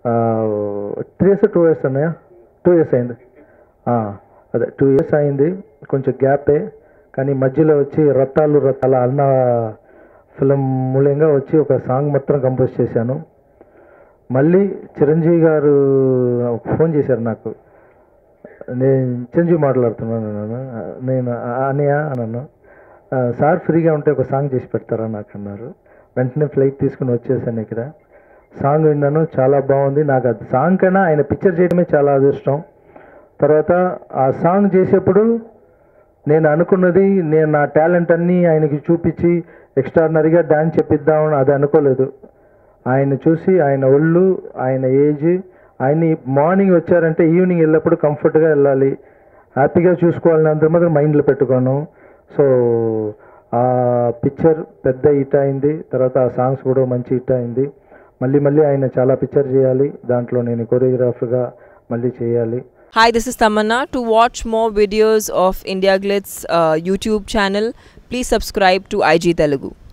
Three years two years అన్నయ్య two years అయింది ఆ, అదే టూ ఇయర్స్ అయింది కొంచెం గ్యాపే కానీ మధ్యలో వచ్చి రత్తాలు రత్తాల అన్న ఫిలిం మూల్యంగా వచ్చి ఒక సాంగ్ మాత్రం కంపోజ్ చేశాను మళ్ళీ చిరంజీవి గారు ఫోన్ చేశారు నాకు నేను చిరంజీవి మాట్లాడుతున్నాను నేను నేను అనయా అన్నాను "ఆ, సార్ ఫ్రీగా ఉంటే ఒక సాంగ్ చేసి పెడతారా నాకు అన్నారు వెంటనే ఫ్లైట్ తీసుకుని వచ్చేసాను ఇక్కడ సాంగ్ విన్నాను చాలా బాగుంది నాకు అది సాంగ్ కన్నా ఆయన పిక్చర్ చేయడమే చాలా అదృష్టం తర్వాత ఆ సాంగ్ చేసేప్పుడు నేను అనుకున్నది నేను నా టాలెంట్ అన్నీ ఆయనకి చూపించి ఎక్స్ట్రాడినరీగా డాన్స్ చెప్పిద్దామని అది అనుకోలేదు ఆయన చూసి ఆయన ఒళ్ళు ఆయన ఏజ్ ఆయన్ని మార్నింగ్ వచ్చారంటే ఈవినింగ్ వెళ్ళినప్పుడు కంఫర్ట్గా వెళ్ళాలి హ్యాపీగా చూసుకోవాలని అంత మాత్రం మైండ్లో పెట్టుకోను సో ఆ పిక్చర్ పెద్ద హిట్ అయింది తర్వాత ఆ సాంగ్స్ కూడా మంచి హిట్ అయింది మళ్ళీ మళ్ళీ ఆయన చాలా పిక్చర్ చేయాలి దాంట్లో నేను కొరియోగ్రాఫర్గా మళ్ళీ చేయాలి Hi, this is Tamanna. To watch more videos of India Glitz uh, YouTube channel, please subscribe to IG Telugu.